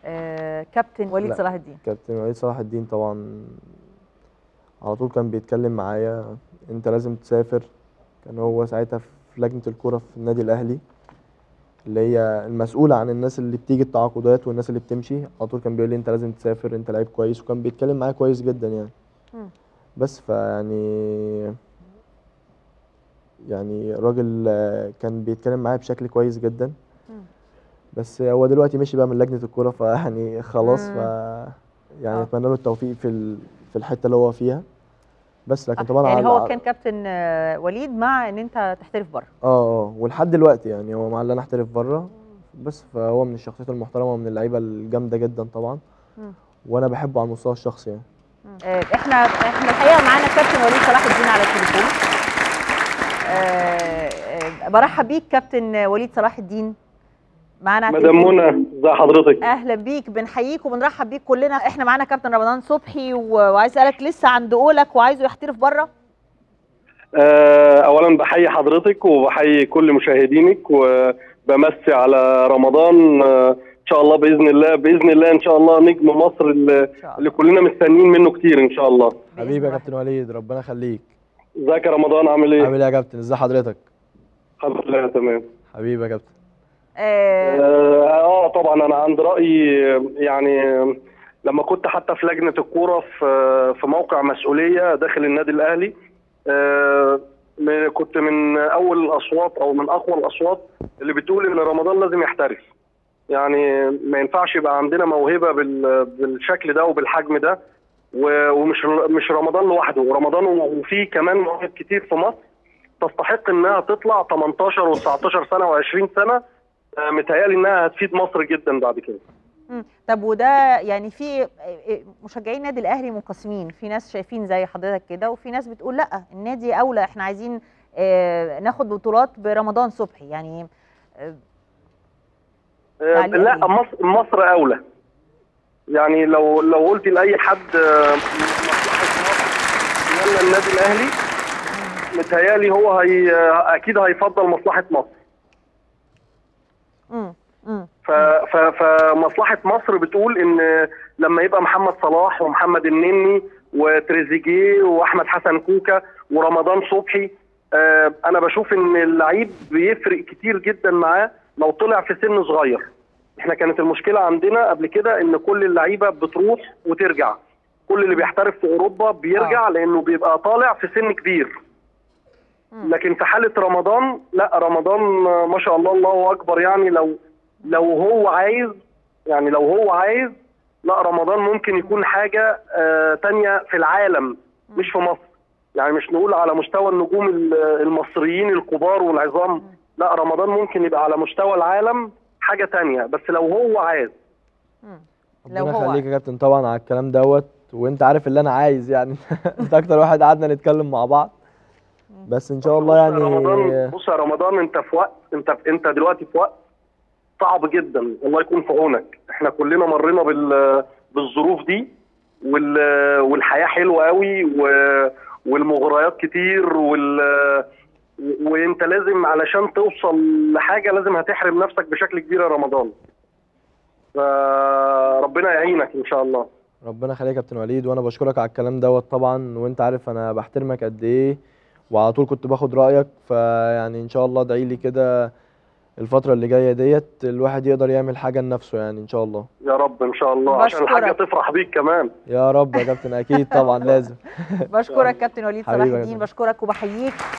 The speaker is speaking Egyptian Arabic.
آه كابتن وليد لا. صلاح الدين كابتن وليد صلاح الدين طبعا على طول كان بيتكلم معايا انت لازم تسافر كان هو ساعتها في لجنة الكرة في النادي الأهلي اللي هي المسؤولة عن الناس اللي بتيجي التعاقدات والناس اللي بتمشي على طول كان بيقول لي انت لازم تسافر انت لعيب كويس وكان بيتكلم معايا كويس جدا يعني مم. بس فيعني يعني الراجل آه، كان بيتكلم معايا بشكل كويس جدا مم. بس هو دلوقتي مشي بقى من لجنة الكورة فيعني خلاص ف مم. يعني آه. اتمنى له التوفيق في ال... في الحتة اللي هو فيها بس لكن طبعا يعني على- هو كان كابتن آه وليد مع ان انت تحترف بره اه اه ولحد دلوقتي يعني هو مع اللي انا احترف بره بس فهو من الشخصيات المحترمة ومن اللعيبة الجامدة جدا طبعا مم. وانا بحبه على المستوى الشخصي يعني آه، احنا احنا الحقيقه معانا كابتن وليد صلاح الدين على التليفون آه، آه، برحب بيك كابتن وليد صلاح الدين معانا على مدام التليفون. منى ازي حضرتك اهلا بيك بنحييك وبنرحب بيك كلنا احنا معانا كابتن رمضان صبحي و- وعايز اسالك لسه عند قولك وعايزه يحترف بره آه، اولا بحيي حضرتك وبحيي كل مشاهدينك وبمسي على رمضان آه، ان شاء الله باذن الله باذن الله ان شاء الله نجم مصر اللي, ان شاء اللي الله كلنا مستنيين منه كتير ان شاء الله بإذن حبيبي يا الله. كابتن وليد ربنا يخليك ازيك يا رمضان عامل ايه عامل ايه يا كابتن ازي حضرتك الحمد لله تمام حبيبي يا كابتن آه، اه آه، طبعا انا عند رايي آه، يعني آه، لما كنت حتى في لجنه الكوره في آه، في موقع مسؤوليه داخل النادي الاهلي آه، م- كنت من اول الاصوات او من اقوى الاصوات اللي بتقول ان رمضان لازم يحترف يعني ما ينفعش يبقى عندنا موهبه بال- بالشكل ده وبالحجم ده و- ومش مش رمضان لوحده رمضان وفي كمان مواهب كتير في مصر تستحق انها تطلع 18 و19 سنه و20 سنه آه، متهيألي انها هتفيد مصر جدا بعد كده مم. طب وده يعني في آه، آه، مشجعين النادي الاهلي منقسمين في ناس شايفين زي حضرتك كده وفي ناس بتقول لا النادي اولى احنا عايزين آه، ناخد بطولات برمضان صبحي يعني آه، آه، تعليق لا إيه؟ مصر مصر اولى يعني لو لو قلت لاي حد آه، مصلحه مصر يلا النادي الاهلي متهيألي هو هي آه، اكيد هيفضل مصلحه مصر مم. مم. ف- ف- فمصلحه مصر بتقول ان لما يبقى محمد صلاح ومحمد النني وتريزيجيه واحمد حسن كوكا ورمضان صبحي آه، انا بشوف ان اللعيب بيفرق كتير جدا معاه لو طلع في سن صغير احنا كانت المشكله عندنا قبل كده ان كل اللعيبه بتروح وترجع كل اللي بيحترف في اوروبا بيرجع لانه بيبقى طالع في سن كبير مم. لكن في حاله رمضان لا رمضان آه، ما شاء الله الله اكبر يعني لو لو هو عايز يعني لو هو عايز لا رمضان ممكن يكون حاجه آه تانية في العالم مش في مصر يعني مش نقول على مستوى النجوم ال- المصريين الكبار والعظام لا رمضان ممكن يبقى على مستوى العالم حاجه تانية بس لو هو عايز مم. لو ربنا هو يخليك يا كابتن طبعا على الكلام دوت وانت عارف اللي انا عايز يعني انت اكتر واحد قعدنا نتكلم مع بعض بس ان شاء الله بص يا رمضان يعني بص يا رمضان انت في وقت انت انت دلوقتي في وقت صعب جدا الله يكون في عونك احنا كلنا مرينا بال بالظروف دي وال والحياه حلوه قوي و والمغريات كتير وال وانت لازم علشان توصل لحاجه لازم هتحرم نفسك بشكل كبير يا رمضان فربنا يعينك ان شاء الله ربنا يخليك يا كابتن وليد وانا بشكرك على الكلام دوت طبعا وانت عارف انا بحترمك قد ايه وعلى طول كنت باخد رايك فيعني ان شاء الله ادعي لي كده الفتره اللي جايه ديت الواحد يقدر يعمل حاجه لنفسه يعني ان شاء الله يا رب ان شاء الله عشان الحاجه بشكرك. تفرح بيك كمان يا رب يا كابتن اكيد طبعا لازم بشكرك كابتن وليد صلاح حبيبي يا الدين كابتن. بشكرك وبحييك